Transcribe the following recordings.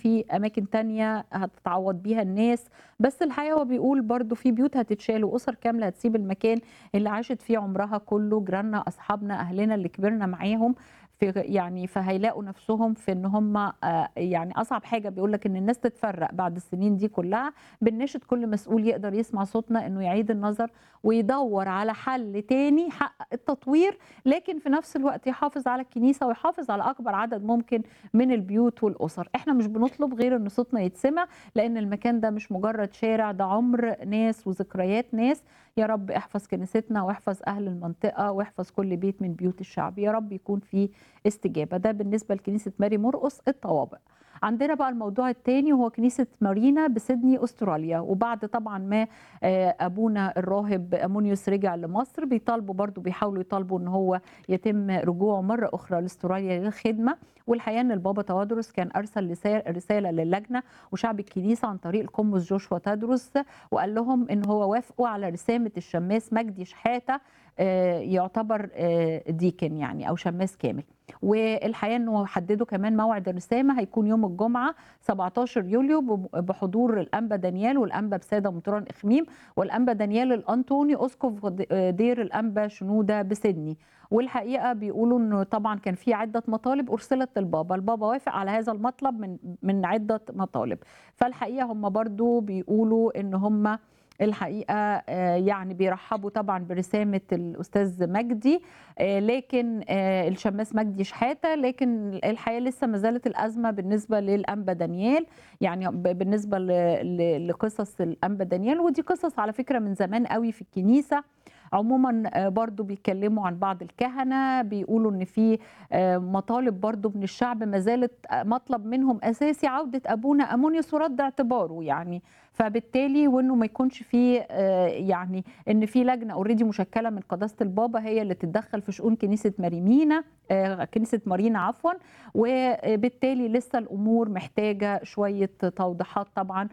في اماكن تانية هتتعوض بيها الناس بس الحقيقه هو بيقول برضو في بيوت هتتشال واسر كامله هتسيب المكان اللي عاشت فيه عمرها كله جيراننا اصحابنا اهلنا اللي كبرنا معاهم في يعني فهيلاقوا نفسهم في ان هم آه، يعني اصعب حاجه بيقول لك ان الناس تتفرق بعد السنين دي كلها بنشد كل مسؤول يقدر يسمع صوتنا انه يعيد النظر ويدور على حل تاني يحقق التطوير لكن في نفس الوقت يحافظ على الكنيسه ويحافظ على اكبر عدد ممكن من البيوت والاسر احنا مش بنطلب غير ان صوتنا يتسمع لان المكان ده مش مجرد شارع ده عمر ناس وذكريات ناس يا رب احفظ كنيستنا واحفظ اهل المنطقه واحفظ كل بيت من بيوت الشعب يا رب يكون في استجابه ده بالنسبه لكنيسه ماري مرقس الطوابق عندنا بقى الموضوع الثاني وهو كنيسة مارينا بسيدني أستراليا وبعد طبعا ما آه، أبونا الراهب أمونيوس رجع لمصر بيطالبوا برضو بيحاولوا يطالبوا أن هو يتم رجوعه مرة أخرى لاستراليا للخدمة والحقيقة أن البابا توادرس كان أرسل لسا- رسالة للجنة وشعب الكنيسة عن طريق القمص جوشوا تدرس وقال لهم أن هو وافقوا على رسامة الشماس مجدي شحاتة آه، يعتبر آه، ديكن يعني أو شماس كامل والحقيقه انه حددوا كمان موعد الرسامه هيكون يوم الجمعه 17 يوليو بم- بحضور الانبا دانيال والانبا بساده مطران اخميم والانبا دانيال الانطوني اسقف د- دير الانبا شنوده بسيدني والحقيقه بيقولوا انه طبعا كان في عده مطالب ارسلت للبابا البابا وافق على هذا المطلب من من عده مطالب فالحقيقه هم برضو بيقولوا ان هم الحقيقه آه، يعني بيرحبوا طبعا برسامه الاستاذ مجدي آه، لكن آه، الشماس مجدي شحاته لكن الحقيقه لسه ما زالت الازمه بالنسبه للانبا دانيال يعني ب- بالنسبه ل- ل- لقصص الانبا دانيال ودي قصص على فكره من زمان قوي في الكنيسه عموما آه، برضو بيتكلموا عن بعض الكهنه بيقولوا ان في آه، مطالب برضو من الشعب ما زالت آه، مطلب منهم اساسي عوده ابونا امونيوس ورد اعتباره يعني فبالتالي وانه ما يكونش في آه، يعني ان في لجنه اوريدي مشكله من قداسه البابا هي اللي تتدخل في شؤون كنيسه ماريمينا آه، كنيسه مارينا عفوا وبالتالي لسه الامور محتاجه شويه توضيحات طبعا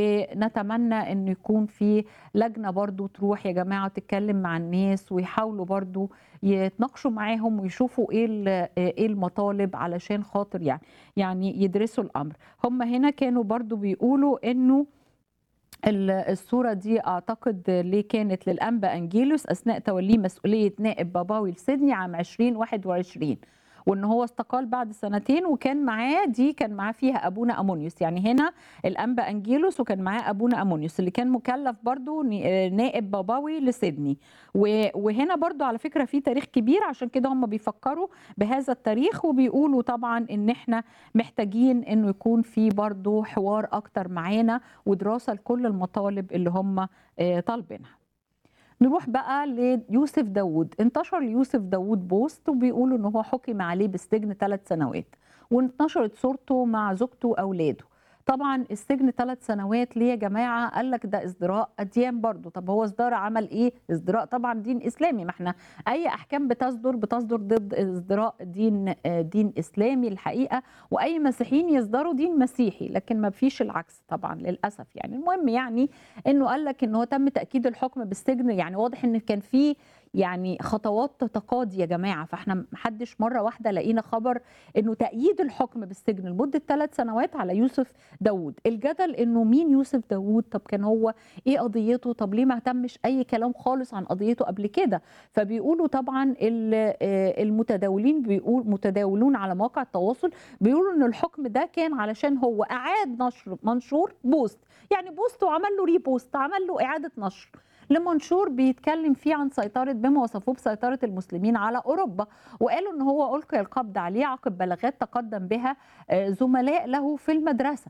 ونتمنى ان يكون في لجنه برضو تروح يا جماعه تتكلم مع الناس ويحاولوا برضو يتناقشوا معاهم ويشوفوا ايه ال- ايه المطالب علشان خاطر يعني يعني يدرسوا الامر هم هنا كانوا برضو بيقولوا انه ال- الصورة دي أعتقد ليه كانت للأنبا أنجيلوس أثناء توليه مسؤولية نائب باباوي لسيدني عام 2021 وان هو استقال بعد سنتين وكان معاه دي كان معاه فيها ابونا امونيوس يعني هنا الانبا انجيلوس وكان معاه ابونا امونيوس اللي كان مكلف برضو ن- نائب باباوي لسيدني و- وهنا برضو على فكره في تاريخ كبير عشان كده هم بيفكروا بهذا التاريخ وبيقولوا طبعا ان احنا محتاجين انه يكون في برضو حوار اكتر معانا ودراسه لكل المطالب اللي هم آه، طالبينها نروح بقى ليوسف داوود انتشر ليوسف داوود بوست وبيقولوا ان هو حكم عليه بالسجن ثلاث سنوات وانتشرت صورته مع زوجته واولاده طبعا السجن ثلاث سنوات ليه يا جماعه قال لك ده ازدراء اديان برضو طب هو ازدراء عمل ايه ازدراء طبعا دين اسلامي ما احنا اي احكام بتصدر بتصدر ضد ازدراء دين آه، دين اسلامي الحقيقه واي مسيحيين يصدروا دين مسيحي لكن ما فيش العكس طبعا للاسف يعني المهم يعني انه قال لك ان هو تم تاكيد الحكم بالسجن يعني واضح ان كان في يعني خطوات تقاضي يا جماعه فاحنا محدش مره واحده لقينا خبر انه تأييد الحكم بالسجن لمده ثلاث سنوات على يوسف داوود الجدل انه مين يوسف داوود طب كان هو ايه قضيته طب ليه ما اهتمش اي كلام خالص عن قضيته قبل كده فبيقولوا طبعا ال- آه، المتداولين بيقول متداولون على مواقع التواصل بيقولوا ان الحكم ده كان علشان هو اعاد نشر منشور بوست يعني بوست وعمل له ريبوست عمل له اعاده نشر لمنشور بيتكلم فيه عن سيطرة بما وصفوه بسيطرة المسلمين على أوروبا وقالوا أن هو ألقي القبض عليه عقب بلاغات تقدم بها آه، زملاء له في المدرسة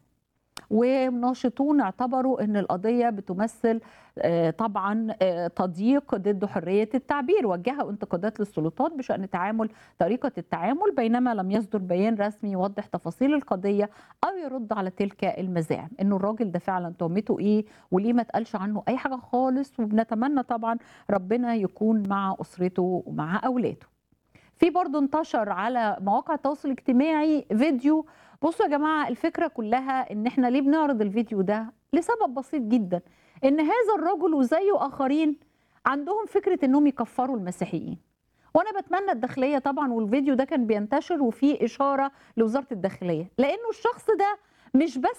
وناشطون اعتبروا ان القضيه بتمثل آه، طبعا آه، تضييق ضد حريه التعبير وجهوا انتقادات للسلطات بشان تعامل طريقه التعامل بينما لم يصدر بيان رسمي يوضح تفاصيل القضيه او يرد على تلك المزاعم انه الراجل ده فعلا تهمته ايه وليه ما اتقالش عنه اي حاجه خالص وبنتمنى طبعا ربنا يكون مع اسرته ومع اولاده في برضه انتشر على مواقع التواصل الاجتماعي فيديو بصوا يا جماعه الفكره كلها ان احنا ليه بنعرض الفيديو ده لسبب بسيط جدا ان هذا الرجل وزيه اخرين عندهم فكره انهم يكفروا المسيحيين وانا بتمنى الداخليه طبعا والفيديو ده كان بينتشر وفيه اشاره لوزاره الداخليه لانه الشخص ده مش بس